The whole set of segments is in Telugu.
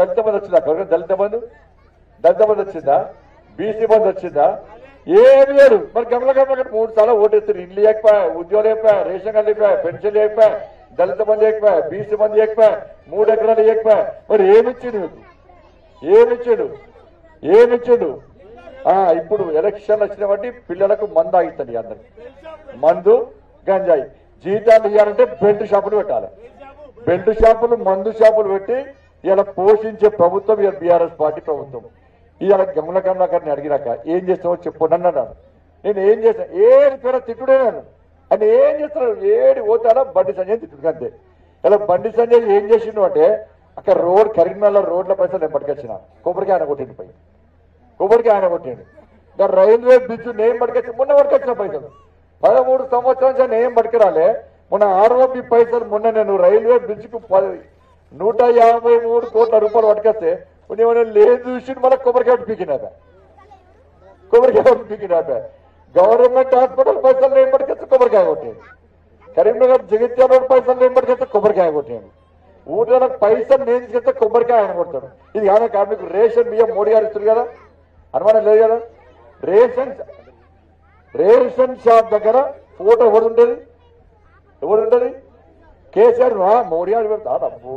దళిత బంధు వచ్చిందా ఎవరికైనా దళిత బంధు దళిత బంధు వచ్చిందా బీసీ బంధు వచ్చిందా ఏమి లేడు మరి గమల గమల మూడు సార్లు ఓటేస్తారు ఇల్లు లేకపోయా ఉద్యోగాలు లేకపోయా రేషన్ కార్డు లేకపోయా పెన్షన్ లేకపోయా దళిత బంధు లేకపోయా బీసీ బంధు లేకపోయా మూడు ఎకరాలు లేకపోయా మరి ఏమిచ్చిండు మీకు ఏమిచ్చాడు ఏమిచ్చాడు ఆ ఇప్పుడు ఎలక్షన్ వచ్చిన బట్టి పిల్లలకు మందు ఆగిస్తుంది అందరికి మందు గంజాయి జీతాలు ఇవ్వాలంటే బెల్ట్ షాపులు పెట్టాలి బెల్ట్ షాపులు మందు షాపులు పెట్టి ఇలా పోషించే ప్రభుత్వం ఇలా బీఆర్ఎస్ పార్టీ ప్రభుత్వం ఇవాళ గమల కమలాకర్ని అడిగినాక ఏం చేస్తావో చెప్పండి అన్నాడు నేను ఏం చేస్తాను ఏది పేర తిట్టుడే నేను అని ఏం చేస్తున్నాడు ఏడి పోతాడో బండి సంజయ్ తిట్టుడు అంతే ఇలా బండి సంజయ్ ఏం చేసిండు అంటే అక్కడ రోడ్ కరీంనగర్ రోడ్ల పైసలు నేను పట్టుకొచ్చిన కొబ్బరికాయ ఆయన కొట్టిండు పై కొబ్బరికాయ ఆయన కొట్టిండు ఇంకా రైల్వే బ్రిడ్జ్ నేను పట్టుకొచ్చి మొన్న పట్టుకొచ్చిన పైసలు పదమూడు సంవత్సరాల నుంచి నేను పట్టుకురాలే మొన్న ఆర్ఓపి పైసలు మొన్న నేను రైల్వే బ్రిడ్జ్ కు పది నూట యాభై మూడు కోట్ల రూపాయలు పట్టుకొస్తే నేను లేదు చూసి మళ్ళీ కొబ్బరికాయ పీకినాక కొబ్బరికాయ పీకినాక గవర్నమెంట్ హాస్పిటల్ పైసలు నేను పట్టుకొచ్చి కొబ్బరికాయ కొట్టేది కరీంనగర్ జగిత్యాల రోడ్ పైసలు నేను పట్టుకొస్తే కొబ్బరికాయ కొట్టాను ఊర్లో పైసలు నేను తీసుకెళ్తే కొబ్బరికాయ ఆయన కొడతాడు ఇది కాదు కార్మికులు రేషన్ బియ్యం మోడీ గారు ఇస్తారు కదా అనుమానం లేదు కదా రేషన్ రేషన్ షాప్ దగ్గర ఫోటో ఎవరు ఉంటుంది ఎవరు ఉంటుంది కేసీఆర్ రా మోడీ గారు పెడతా అబ్బో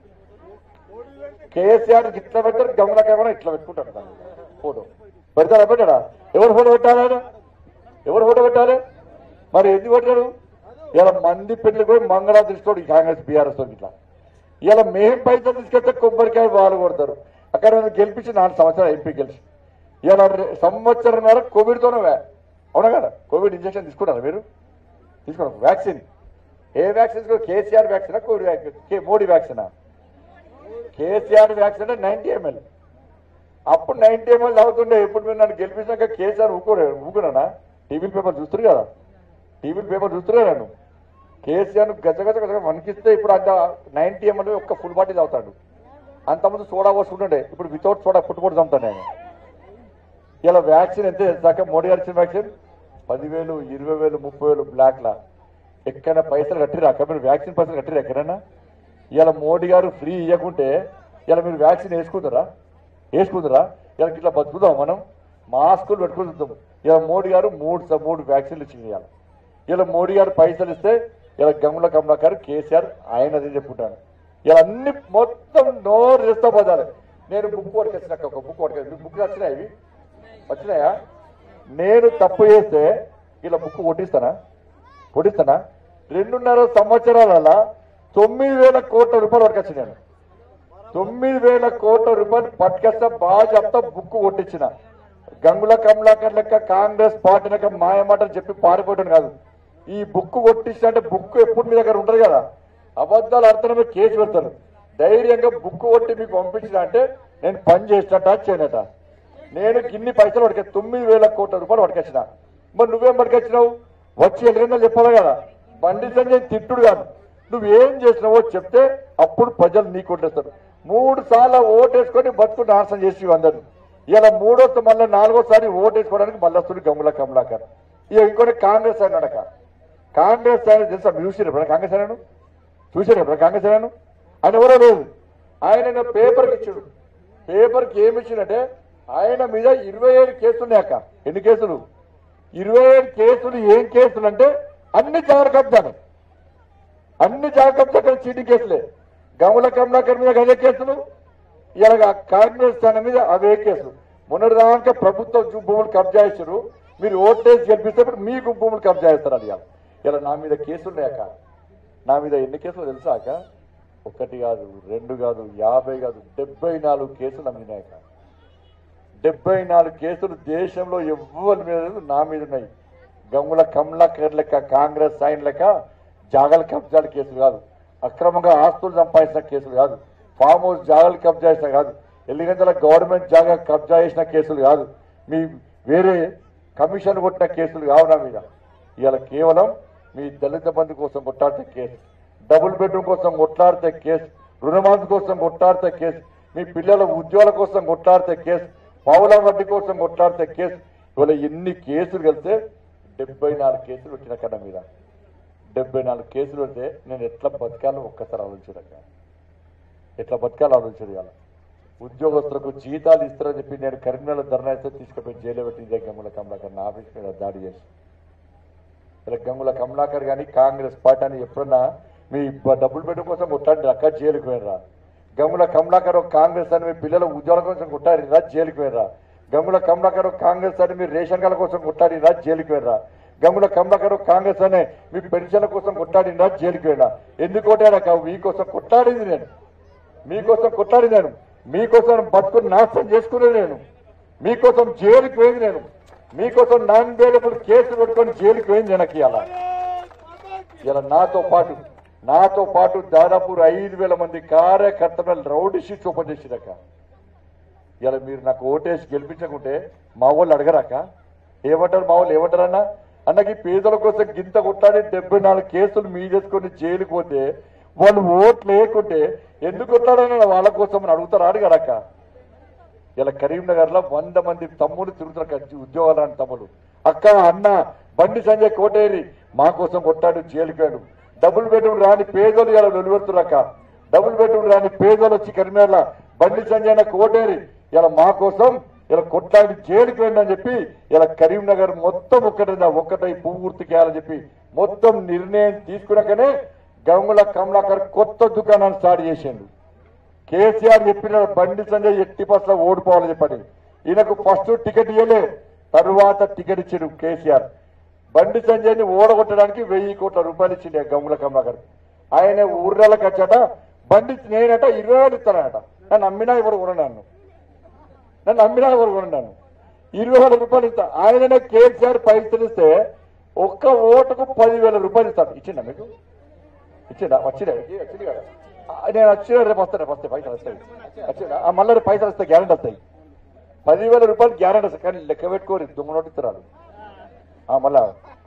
కేసీఆర్ ఇట్లా పెడతారు గమల గమన ఇట్లా పెట్టుకుంటారు దాన్ని ఫోటో పెడతారా పెట్టారా ఎవరు ఫోటో పెట్టాలి ఆయన? ఎవరు ఫోటో పెట్టాలి మరి ఎందుకు పెట్టారు ఇలా మంది పెళ్లి పోయి మంగళ తీసుకోడు కాంగ్రెస్ బీఆర్ఎస్ ఇట్లా ఇలా మేం పైసలు తీసుకెళ్తే కొబ్బరికాయ వాళ్ళు కొడతారు అక్కడ నన్ను గెలిపించి నాలుగు సంవత్సరాలు ఎంపీ గెలిచి ఇలా సంవత్సరంన్నర కోవిడ్తోనే వ్యా- అవునా కదా కోవిడ్ ఇంజక్షన్ తీసుకున్నారా మీరు తీసుకున్నారు వ్యాక్సిన్ ఏ వ్యాక్సిన్ తీసుకో కేసీఆర్ వ్యాక్సినా కోవిడ్ వ్యాక్సిన్ కే- మోడీ వ్యాక్సినా కేసీఆర్ వ్యాక్సిన్ అంటే నైన్టీ ఎంఎల్ అప్పుడు నైన్టీ ఎంఎల్ తాగుతుండే ఇప్పుడు మీరు నన్ను గెలిపించాక కేసీఆర్ ఊకోడే ఊకున్నానా టీవీ పేపర్ చూస్తారు కదా టీవీ పేపర్ చూస్తున్నా నేను కేసీఆర్ గజ గజ గజ వణికిస్తే ఇప్పుడు అంత నైన్టీ ఎంఎల్ ఒక్క ఫుల్ బాటిల్ తాగుతాడు అంతకుముందు సోడా పోసుకుంటుండే ఇప్పుడు వితౌట్ సోడా పుట్టుబడి చంపుతాను నేను ఇలా వ్యాక్సిన్ ఎంత దాకా మోడీ గారు ఇచ్చిన వ్యాక్సిన్ పదివేలు ఇరవై వేలు ముప్పై వేలు బ్లాక్లా ఎక్కడైనా పైసలు కట్టిరాక మీరు వ్యాక్సిన్ పైసలు కట్టిరా ఎక్కడైనా ఇలా మోడీ గారు ఫ్రీ ఇవ్వకుంటే ఇలా మీరు వ్యాక్సిన్ వేసుకుంటారా వేసుకుంటారా ఇలా ఇట్లా బతుకుదాం మనం మాస్కులు పెట్టుకుంటాం ఇలా మోడీ గారు మూడు స- మూడు వ్యాక్సిన్లు ఇచ్చింది ఇవాళ ఇలా మోడీ గారు పైసలు ఇస్తే ఇలా గంగుల కమలాకర్ కేసీఆర్ ఆయన అదే చెప్పుకుంటాను ఇలా అన్ని మొత్తం నోరు చేస్తా పోదాలి నేను బుక్ పట్టుకొచ్చినాక ఒక బుక్ పట్టుకొచ్చి బుక్ వచ్చినాయి ఇవి వచ్చినాయా నేను తప్పు చేస్తే ఇలా బుక్ కొట్టిస్తానా కొట్టిస్తానా రెండున్నర సంవత్సరాల తొమ్మిది వేల కోట్ల రూపాయలు పట్టుకొచ్చి నేను తొమ్మిది వేల కోట్ల రూపాయలు పట్టుకొస్తా బాగా చెప్తా బుక్ కొట్టించిన గంగుల కమలాకర్ లెక్క కాంగ్రెస్ పార్టీ లెక్క మాయమాటలు చెప్పి పారిపోవడం కాదు ఈ బుక్ కొట్టించిన అంటే బుక్ ఎప్పుడు మీ దగ్గర ఉండదు కదా అబద్ధాలు అర్థమే కేసు పెడతారు ధైర్యంగా బుక్ కొట్టి మీకు పంపించిన అంటే నేను పని చేసినట్ట చేయనట నేను గిన్ని పైసలు పట్టుక తొమ్మిది వేల కోట్ల రూపాయలు పట్టుకొచ్చిన మరి నువ్వేం పట్టుకొచ్చినావు వచ్చి ఎలాగైనా చెప్పాలి కదా బండి సంజయ్ తిట్టుడు కాదు నువ్వేం చేసినావో చెప్తే అప్పుడు ప్రజలు నీకు కొట్టేస్తారు మూడు సార్లు ఓటేసుకొని బతుకు నాశనం చేసి అందరు ఇలా మూడోసారి మళ్ళీ నాలుగోసారి ఓటేసుకోవడానికి మళ్ళీ వస్తుంది గమ్ముల కమలాకర్ ఇక ఇంకొని కాంగ్రెస్ అన్నాడక కాంగ్రెస్ ఆయన తెలుసా మీరు చూసారు కాంగ్రెస్ ఆయనను చూసారు ఎప్పుడు కాంగ్రెస్ ఆయనను ఆయన ఎవరో లేదు ఆయన పేపర్కి ఇచ్చాడు పేపర్కి ఏమి ఇచ్చిందంటే ఆయన మీద ఇరవై ఏడు కేసులు ఉన్నాయి అక్క ఎన్ని కేసులు ఇరవై ఏడు కేసులు ఏం కేసులు అంటే అన్ని జాగ్రత్త కబ్జాలు అన్ని జాగ్రత్త చీటింగ్ కేసులే గమల కమలాకర్ మీద అదే కేసులు ఇలా కాంగ్రెస్ తన మీద అవే కేసులు మొన్నటిదాకా ప్రభుత్వ జూ- భూములు కబ్జా చేశారు మీరు ఓటేసి గెలిపిస్తే ఇప్పుడు మీకు భూములు కబ్జా చేస్తారు అది ఇలా ఇలా నా మీద కేసులు ఉన్నాయక్క నా మీద ఎన్ని కేసులు తెలుసా అక్క ఒకటి కాదు రెండు కాదు యాభై కాదు డెబ్బై నాలుగు కేసులు నా మీద ఉన్నాయక్క డెబ్బై నాలుగు కేసులు దేశంలో ఎవ్వరి మీద లేదు, నా మీద ఉన్నాయి గమ్ముల కమలాకర్ లెక్క కాంగ్రెస్ ఆయన లెక్క జాగల కబ్జాల కేసులు కాదు అక్రమంగా ఆస్తులు సంపాదించిన కేసులు కాదు ఫామ్ హౌస్ జాగాలు కబ్జా చేసిన కాదు ఎల్లిగంతల గవర్నమెంట్ జాగా కబ్జా చేసిన కేసులు కాదు మీ వేరే కమిషన్ కొట్టిన కేసులు కావు నా మీద ఇవాళ కేవలం మీ దళిత బంధు కోసం కొట్టాడితే కేసు డబుల్ బెడ్రూమ్ కోసం కొట్లాడితే కేసు రుణమాఫీ కోసం కొట్లాడితే కేసు మీ పిల్లల ఉద్యోగాల కోసం కొట్లాడితే కేసు పావుల వడ్డీ కోసం కొట్లాడితే కేసు ఇవాళ ఎన్ని కేసులు కలిస్తే డెబ్బై నాలుగు కేసులు వచ్చిన కన్నా మీద డెబ్బై నాలుగు కేసులు వస్తే నేను ఎట్లా బతకాలో ఒక్కసారి ఆలోచించక ఎట్లా బతకాలో ఆలోచించాలి ఇవాళ ఉద్యోగస్తులకు జీతాలు ఇస్తారని చెప్పి నేను కరీంనగర్ ధర్నా ఇస్తే తీసుకుపోయి జైలు పెట్టిందే గమ్ముల కమలాకర్ నా ఆఫీస్ మీద దాడి చేసి ఇలా గంగుల కమలాకర్ కానీ కాంగ్రెస్ పార్టీ అని ఎప్పుడన్నా మీ బ- డబ్బులు పెట్టడం కోసం కొట్టాడు అక్క జైలుకి పోయినరా గంగుల కమలాకర్ ఒక కాంగ్రెస్ అని మీ పిల్లల ఉద్యోగాల కోసం కొట్టాడిరా జైలుకి పోయినరా గంగుల కమలాకర్ ఒక కాంగ్రెస్ అని మీరు రేషన్ కార్డుల కోసం కొట్టాడిరా జైలుకి పోయినరా గంగుల కమలాకర్ ఒక కాంగ్రెస్ అనే మీ పెన్షన్ల కోసం కొట్టాడిరా జైలుకి పోయినా ఎందుకు కొట్టాడక మీకోసం కొట్టాడింది నేను మీకోసం కొట్టాడి నేను మీకోసం బతుకుని నాశనం చేసుకునే నేను మీకోసం జైలుకి పోయింది నేను మీకోసం నాన్ బెయిలబుల్ కేసులు పెట్టుకొని జైలుకి పోయింది వెనక్కి ఇలా ఇలా నాతో పాటు నాతో పాటు దాదాపు ఐదు వేల మంది కార్యకర్తలు రౌడీ షీట్స్ ఓపెన్ చేసిరాక ఇలా మీరు నాకు ఓటేసి గెలిపించకుంటే మా వాళ్ళు అడగరాక ఏమంటారు మా వాళ్ళు ఏమంటారన్నా అన్నకి పేదల కోసం గింత కొట్టాడి డెబ్బై నాలుగు కేసులు మీ చేసుకొని జైలుకి పోతే వాళ్ళు ఓట్లు వేయకుంటే ఎందుకు కొట్టాడని వాళ్ళ కోసం అని అడుగుతారు అడగరాక ఇలా కరీంనగర్ లో వంద మంది తమ్ముడు తిరుగుతారు కదా, ఉద్యోగాలు రాని తమ్ముడు అక్క అన్న బండి సంజయ్ కోటేరి మా కోసం కొట్టాడు జైలుకాడు డబుల్ బెడ్రూమ్ రాని పేదోళ్ళు ఇలా వెలువెడుతురక్క డబుల్ బెడ్రూమ్ రాని పేదోళ్ళు వచ్చి కరీంనగర్ బండి సంజయ్ అన్న కోటేరి ఇలా మా కోసం ఇలా కొట్లాడి జైలుకి వెళ్ళి అని చెప్పి ఇలా కరీంనగర్ మొత్తం ఒక్కటే ఒక్కటై పూర్తి చేయాలని చెప్పి మొత్తం నిర్ణయం తీసుకున్నాకనే గంగుల కమలాకర్ కొత్త దుకాణాన్ని స్టార్ట్ చేసిండు కేసీఆర్ చెప్పిన బండి సంజయ్ ఎట్టి బస్సులో ఓడిపోవాలని చెప్పండి ఈయనకు ఫస్ట్ టికెట్ ఇవ్వలే తరువాత టికెట్ ఇచ్చాడు కేసీఆర్ బండి సంజయ్ని ఓడగొట్టడానికి వెయ్యి కోట్ల రూపాయలు ఇచ్చిండే గమ్ముల కమలాకర్ ఆయన ఊర్రాలకు వచ్చాట బండి నేనట ఇరవై వేలు ఇస్తానట నన్ను అమ్మినా ఎవరు కొనడాను నన్ను అమ్మినా ఎవరు కొనడాను ఇరవై వేల రూపాయలు ఇస్తా ఆయననే కేసీఆర్ పైసలు ఇస్తే ఒక్క ఓటుకు పదివేల రూపాయలు ఇస్తాడు ఇచ్చిండా మీకు ఇచ్చిండా వచ్చిందా వచ్చింది కదా ఆ, నేను వచ్చిన రేపు వస్తాను రేపు వస్తాయి పైసలు వస్తాయి వచ్చిందా ఆ, మళ్ళీ రేపు పైసలు వస్తాయి గ్యారెంటీ వస్తాయి పదివేల రూపాయలు గ్యారెంటీ వస్తాయి కానీ లెక్క పెట్టుకోరు దొంగ నోటు ఇస్తారు ఆ, మళ్ళా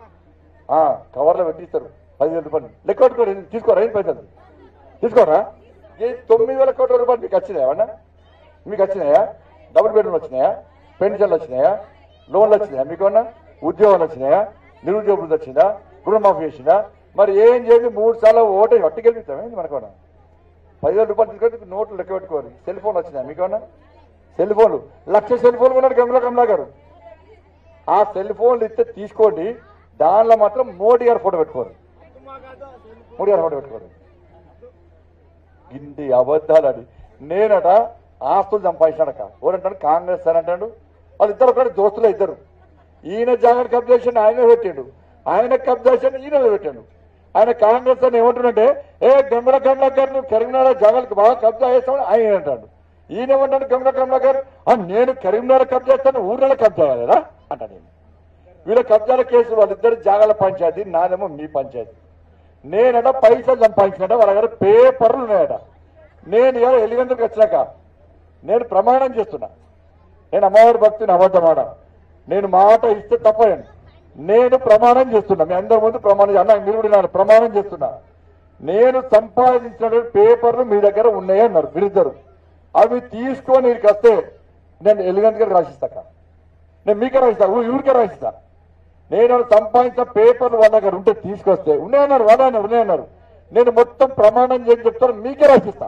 ఆ, కవర్లో పెట్టిస్తారు పదివేల రూపాయలు లెక్క పెట్టుకోరు తీసుకోరా ఏం పైసలు తీసుకోరా ఏ తొమ్మిది వేల కోట్ల రూపాయలు మీకు వచ్చినాయా అన్న మీకు వచ్చినాయా డబుల్ బెడ్రూమ్ వచ్చినాయా పెన్షన్లు వచ్చినాయా లోన్లు వచ్చినాయా మీకు అన్న ఉద్యోగాలు వచ్చినాయా నిరుద్యోగ వృద్ధి వచ్చిందా రుణమాఫీ చేసిందా మరి ఏం చేసి మూడు సార్లు ఓటే వట్టి గెలిపిస్తామేంది మనకు పదివేల రూపాయలు తీసుకొని నోట్లు లెక్క పెట్టుకోవాలి సెల్ ఫోన్ వచ్చినాయి మీకేమన్నా సెల్ ఫోన్లు లక్ష సెల్ ఫోన్లు కొన్నాడు గంగుల కమలా గారు ఆ సెల్ ఫోన్లు ఇస్తే తీసుకోండి దానిలో మాత్రం మోడీ గారు ఫోటో పెట్టుకోరు మోడీ గారు ఫోటో పెట్టుకోరు ఇన్ని అబద్ధాలు అని నేనట ఆస్తులు సంపాదించాడక ఎవరంటాడు కాంగ్రెస్ అని అంటాడు వాళ్ళు ఇద్దరు ఒకటి దోస్తులే ఇద్దరు ఈయన జాగ్రత్త కబ్జా చేసిన ఆయన పెట్టాడు ఆయన కబ్జా చేసిన ఈయన పెట్టాడు ఆయన కాంగ్రెస్ అని ఏమంటున్నాడంటే ఏ గంగల కమలాకర్ నువ్వు కరీంనగర్ జాగాలకు బాగా కబ్జా చేస్తామని ఆయన అంటాడు ఈయన ఏమంటాడు గంగల కమలాకర్ "ఆ, నేను కరీంనగర్ కబ్జా చేస్తాను ఊర్లలో కబ్జా చేయాలరా అంటాడు ఈయన. వీళ్ళ కబ్జాల కేసు వాళ్ళిద్దరు జాగాల పంచాయతీ నాదేమో మీ పంచాయతీ నేనట పైసలు సంపాదించినట వాళ్ళ దగ్గర పేపర్లు ఉన్నాయట నేను ఇవాళ ఎలిగందుకు వచ్చినాక నేను ప్రమాణం చేస్తున్నా నేను అమ్మవారి భక్తిని అబద్ధమాడ నేను మాట ఇస్తే తప్పయండి నేను ప్రమాణం చేస్తున్నా మీ అందరి ముందు ప్రమాణం చే- అన్న మీరు కూడా వినాలి, ప్రమాణం చేస్తున్నా నేను సంపాదించిన పేపర్లు మీ దగ్గర ఉన్నాయి అన్నారు మీరిద్దరు అవి తీసుకొని ఇక్కడికి వస్తే నేను ఎలిగెంట్ గారికి రాసిస్తాక నేను మీకే రాసిస్తా ఊ- ఊరికే రాసిస్తా నేను సంపాదించిన పేపర్లు వాళ్ళ దగ్గర ఉంటే తీసుకొస్తే ఉన్నాయన్నారు వాళ్ళ అన్నారు ఉన్నాయన్నారు నేను మొత్తం ప్రమాణం చేసి చెప్తాను మీకే రాసిస్తా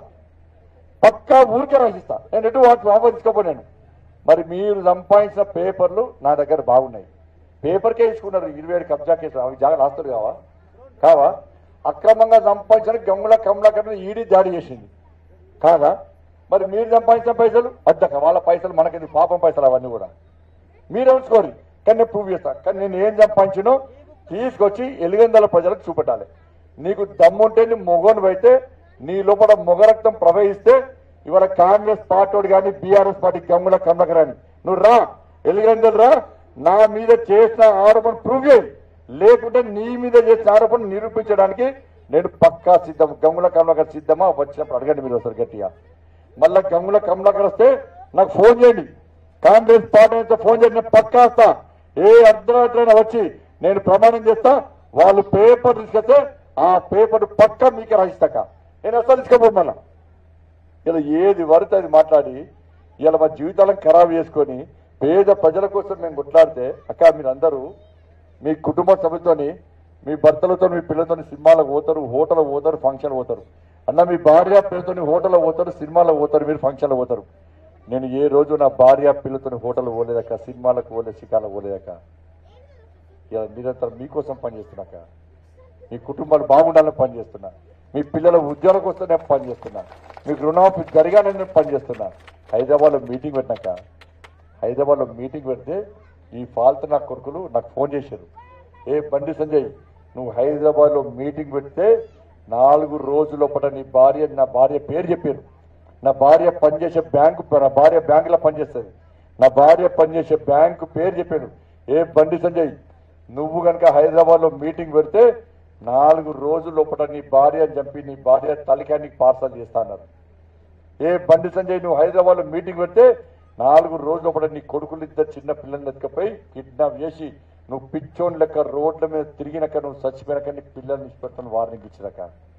పక్కా ఊరికే రాసిస్తా నేను ఎటు వాటి వాపస్ తీసుకోపోయాను మరి మీరు సంపాదించిన పేపర్లు నా దగ్గర బాగున్నాయి పేపర్కే ఇచ్చుకున్నారు ఇరవై ఏడు కబ్జా కేసు అవి జాగా రాస్తారు కావా కావా అక్రమంగా సంపాదించిన గమ్ముల కమల కన్నా ఈడీ దాడి చేసింది కాదా మరి మీరు సంపాదించిన పైసలు అద్దక వాళ్ళ పైసలు మనకి పాపం పైసలు అవన్నీ కూడా మీరే ఉంచుకోరు కానీ నేను ప్రూవ్ చేస్తా కానీ నేను ఏం సంపాదించినో తీసుకొచ్చి ఎలిగందల ప్రజలకు చూపెట్టాలి నీకు దమ్ముంటే నీ మొగను అయితే నీ లోపల మొగ రక్తం ప్రవహిస్తే ఇవాళ కాంగ్రెస్ పార్టీ కానీ బీఆర్ఎస్ పార్టీ గమ్ముల కమ్మకరాని నువ్వు రా ఎలిగందలు రా నా మీద చేసిన ఆరోపణ ప్రూవ్ చేయి లేకుంటే నీ మీద చేసిన ఆరోపణ నిరూపించడానికి నేను పక్కా సిద్ధం గమ్ముల కమలాకర్ సిద్ధమా వచ్చినప్పుడు అడగండి మీరు ఒకసారి గట్టిగా మళ్ళా గమ్ముల కమలాకర్ వస్తే నాకు ఫోన్ చేయండి కాంగ్రెస్ పార్టీ నుంచి ఫోన్ చేసి నేను పక్కా వస్తా ఏ అర్ధరాత్రైనా వచ్చి నేను ప్రమాణం చేస్తా వాళ్ళు పేపర్ తీసుకొస్తే ఆ పేపర్ పక్క మీకే రాసిస్తాక నేను అసలు తీసుకోబోమన్నా ఇలా ఏది వరకు అది మాట్లాడి ఇలా మా జీవితాలను ఖరాబ్ చేసుకొని పేద ప్రజల కోసం మేము కొట్లాడితే అక్క మీరందరూ మీ కుటుంబ సభ్యులతోని మీ భర్తలతో మీ పిల్లలతో సినిమాలకు పోతారు హోటల్ పోతారు ఫంక్షన్ పోతారు అన్న మీ భార్య పిల్లలతో హోటల్ పోతారు సినిమాలకు పోతారు మీరు ఫంక్షన్లో పోతారు నేను ఏ రోజు నా భార్య పిల్లతో హోటల్ పోలేదక్క సినిమాలకు పోలేదు షికార్లకు పోలేదక్క ఇలా నిరంతరం మీకోసం పనిచేస్తున్నాక మీ కుటుంబాలు బాగుండాలని పనిచేస్తున్నా మీ పిల్లల ఉద్యోగాల కోసం నేను పనిచేస్తున్నా మీకు రుణమాఫీ జరగాలని నేను పనిచేస్తున్నా హైదరాబాద్లో మీటింగ్ పెట్టినాక హైదరాబాద్లో మీటింగ్ పెడితే ఈ ఫాల్తు నా కొడుకులు నాకు ఫోన్ చేశారు ఏ బండి సంజయ్ నువ్వు హైదరాబాద్లో మీటింగ్ పెడితే నాలుగు రోజుల నీ భార్య నా భార్య పేరు చెప్పారు నా భార్య పనిచేసే బ్యాంకు నా భార్య బ్యాంకులో పనిచేస్తుంది నా భార్య పనిచేసే బ్యాంకు పేరు చెప్పాడు ఏ బండి సంజయ్ నువ్వు కనుక హైదరాబాద్లో మీటింగ్ పెడితే నాలుగు రోజుల లోపల నీ భార్యని చంపి నీ భార్య తలికానికి పార్సల్ చేస్తా అన్నారు ఏ బండి సంజయ్ నువ్వు హైదరాబాద్ లో మీటింగ్ పెడితే నాలుగు రోజుల కూడా నీ కొడుకులు ఇద్దరు చిన్న పిల్లల్ని ఎత్తుకపోయి కిడ్నాప్ చేసి నువ్వు పిచ్చోన్ లెక్క రోడ్ల మీద తిరిగినాక నువ్వు చచ్చిపోయినాక నీ పిల్లల్ని ఇచ్చిపెడతాను వార్నింగ్ ఇచ్చినాక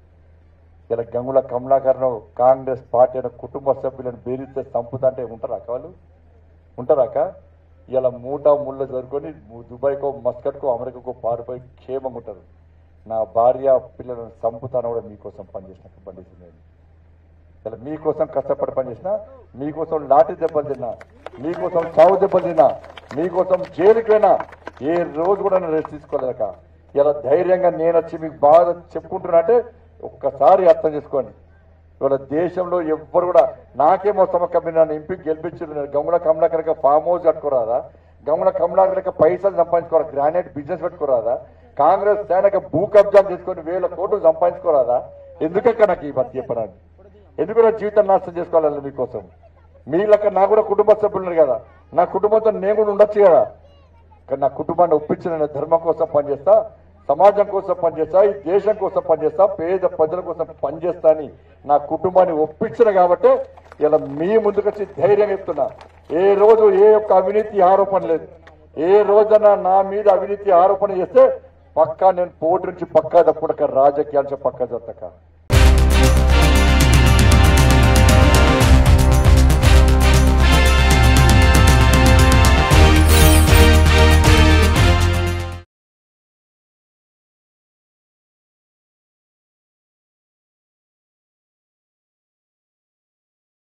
ఇలా గంగుల కమలాకరణ కాంగ్రెస్ పార్టీ అయిన కుటుంబ సభ్యులను బేరిస్తే చంపుతా అంటే ఉంటారా వాళ్ళు ఉంటారాక ఇలా మూటా ముళ్ళ జరుపుకొని దుబాయ్కో మస్కట్కో అమెరికాకో పారిపోయి క్షేమంగా ఉంటారు నా భార్య పిల్లలను చంపుతాను కూడా మీకోసం పనిచేసిన బండి నేను ఇలా మీకోసం కష్టపడి పనిచేసిన మీకోసం లాఠీ దెబ్బలు తిన్నా మీకోసం చావు దెబ్బలు తిన్నా మీకోసం జైలుకి పోయినా ఏ రోజు కూడా నేను రెస్ట్ తీసుకోలేక ఇలా ధైర్యంగా నేను వచ్చి మీకు బాగా చెప్పుకుంటున్నా అంటే ఒక్కసారి అర్థం చేసుకోండి ఇవాళ దేశంలో ఎవ్వరు కూడా నాకేమో సమక్క మీరు నన్ను ఎంపీ గెలిపించారు నేను గమల కమలాకరక ఫామ్ హౌస్ కట్టుకోరాదా గమల కమలాకరక పైసలు సంపాదించుకోరా గ్రానైట్ బిజినెస్ పెట్టుకోరాదా కాంగ్రెస్ సేనక భూ కబ్జాలు చేసుకొని వేల కోట్లు సంపాదించుకోరాదా ఎందుకక్క నాకు ఈ బతి చెప్పడానికి ఎందుకు నా జీవితం నాశనం చేసుకోవాలి మీకోసం మీ లెక్క నా కూడా కుటుంబ సభ్యులు ఉన్నారు కదా నా కుటుంబంతో నేను కూడా ఉండొచ్చు కదా కానీ నా కుటుంబాన్ని ఒప్పించిన నేను ధర్మం కోసం పనిచేస్తా సమాజం కోసం పనిచేస్తా ఈ దేశం కోసం పనిచేస్తా పేద ప్రజల కోసం పనిచేస్తా అని నా కుటుంబాన్ని ఒప్పించిన కాబట్టి ఇలా మీ ముందుకొచ్చి ధైర్యం చెప్తున్నా ఏ రోజు ఏ యొక్క అవినీతి ఆరోపణ లేదు ఏ రోజైనా నా మీద అవినీతి ఆరోపణ చేస్తే పక్కా నేను పోటీ నుంచి పక్కా తప్పక రాజకీయాలు పక్కా జరుగుతాక